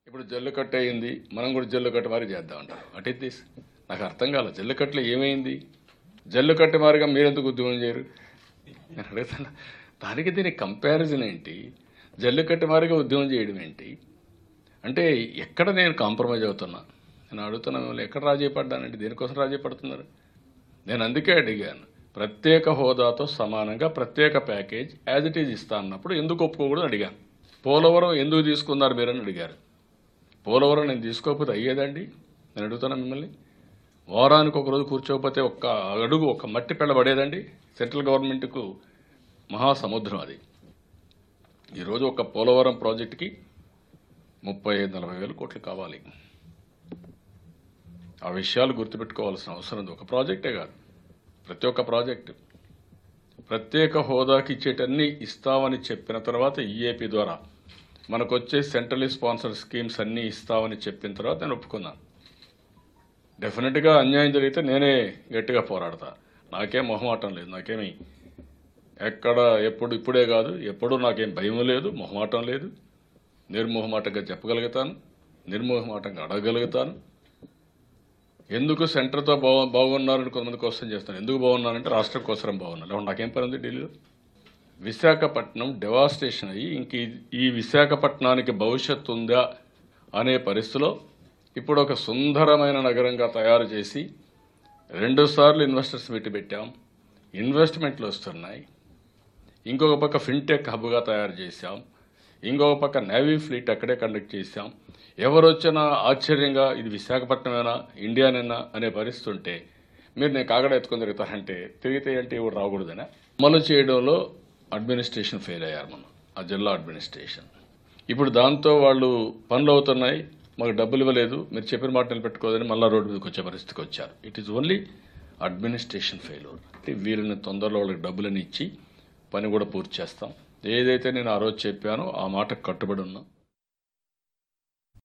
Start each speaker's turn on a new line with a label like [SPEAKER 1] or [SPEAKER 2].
[SPEAKER 1] ఇప్పుడు జల్లికట్టు అయింది మనం కూడా జల్లికట్టు మారి చేద్దాం అంటారు అట్ ఇస్ దిస్ నాకు అర్థం కాలేదు జల్లికట్టులో ఏమైంది జల్లికట్టు మారిగా మీరెందుకు ఉద్యమం చేయరు నేను అడుగుతాను దానికి దీనికి కంపారిజన్ ఏంటి జల్లికట్టు మారిగా ఉద్యమం చేయడం ఏంటి అంటే ఎక్కడ నేను కాంప్రమైజ్ అవుతున్నా నేను అడుగుతున్నా మిమ్మల్ని ఎక్కడ రాజీ పడ్డానండి దేనికోసం రాజీ పడుతున్నారు నేను అందుకే అడిగాను ప్రత్యేక హోదాతో సమానంగా ప్రత్యేక ప్యాకేజ్ యాజ్ ఇట్ ఈజ్ ఇస్తా అన్నప్పుడు ఎందుకు ఒప్పుకోకూడదు అడిగాను పోలవరం ఎందుకు తీసుకున్నారు మీరని అడిగారు పోలవరం నేను తీసుకోకపోతే అయ్యేదండి నేను అడుగుతున్నా మిమ్మల్ని వారానికి ఒక రోజు కూర్చోకపోతే ఒక్క అడుగు ఒక మట్టి పెళ్ళబడేదండి సెంట్రల్ గవర్నమెంట్కు మహాసముద్రం అది ఈరోజు ఒక పోలవరం ప్రాజెక్టుకి ముప్పై ఐదు నలభై వేల కోట్లు కావాలి ఆ విషయాలు గుర్తుపెట్టుకోవాల్సిన అవసరం ఉంది ఒక ప్రాజెక్టే కాదు ప్రతి ఒక్క ప్రాజెక్టు ప్రత్యేక హోదాకి ఇచ్చేటన్ని ఇస్తామని చెప్పిన తర్వాత ఈఏపీ ద్వారా మనకు వచ్చే సెంట్రలీ స్పాన్సర్ స్కీమ్స్ అన్నీ ఇస్తామని చెప్పిన తర్వాత నేను ఒప్పుకున్నాను డెఫినెట్గా అన్యాయం జరిగితే నేనే గట్టిగా పోరాడతా నాకేం మొహమాటం లేదు నాకేమి ఎక్కడ ఎప్పుడు ఇప్పుడే కాదు ఎప్పుడూ నాకేం భయం లేదు మొహమాటం లేదు నిర్మోహమాటంగా చెప్పగలుగుతాను నిర్మోహమాటంగా అడగగలుగుతాను ఎందుకు సెంటర్తో బాగు బాగున్నారని కొంతమంది క్వశ్చన్ చేస్తాను ఎందుకు బాగున్నారంటే రాష్ట్రం కోసం బాగున్నారు లేకుంటే నాకేం పని ఉంది ఢిల్లీలో విశాఖపట్నం డెవాస్టేషన్ అయ్యి ఇంక ఈ- ఈ విశాఖపట్నానికి భవిష్యత్తు ఉందా అనే పరిస్థితిలో ఇప్పుడు ఒక సుందరమైన నగరంగా తయారు చేసి రెండుసార్లు ఇన్వెస్టర్స్ పెట్టి పెట్టాం ఇన్వెస్ట్మెంట్లు వస్తున్నాయి ఇంకొక పక్క ఫిన్టెక్ హబ్గా తయారు చేశాం ఇంకొక పక్క నేవీ ఫ్లీట్ అక్కడే కండక్ట్ చేశాం ఎవరు వచ్చినా ఆశ్చర్యంగా ఇది విశాఖపట్నమేనా ఇండియానేనా అనే పరిస్థితి ఉంటే మీరు నేను కాగడ ఎత్తుకొని తిరుగుతారంటే తిరిగితే అంటే ఇవి రాకూడదనే అమలు చేయడంలో అడ్మినిస్ట్రేషన్ ఫెయిల్ అయ్యారు మనం ఆ జిల్లా అడ్మినిస్ట్రేషన్ ఇప్పుడు దాంతో వాళ్ళు పనులు అవుతున్నాయి మాకు డబ్బులు ఇవ్వలేదు మీరు చెప్పిన మాట నిలబెట్టుకోదని మళ్ళా రోడ్డు మీదకి వచ్చే పరిస్థితికి వచ్చారు it is only administration failure వీళ్ళని తొందరలో వాళ్ళకి డబ్బులని ఇచ్చి పని కూడా పూర్తి చేస్తాం ఏదైతే నేను ఆ రోజు చెప్పానో ఆ మాటకు కట్టుబడి ఉన్నాం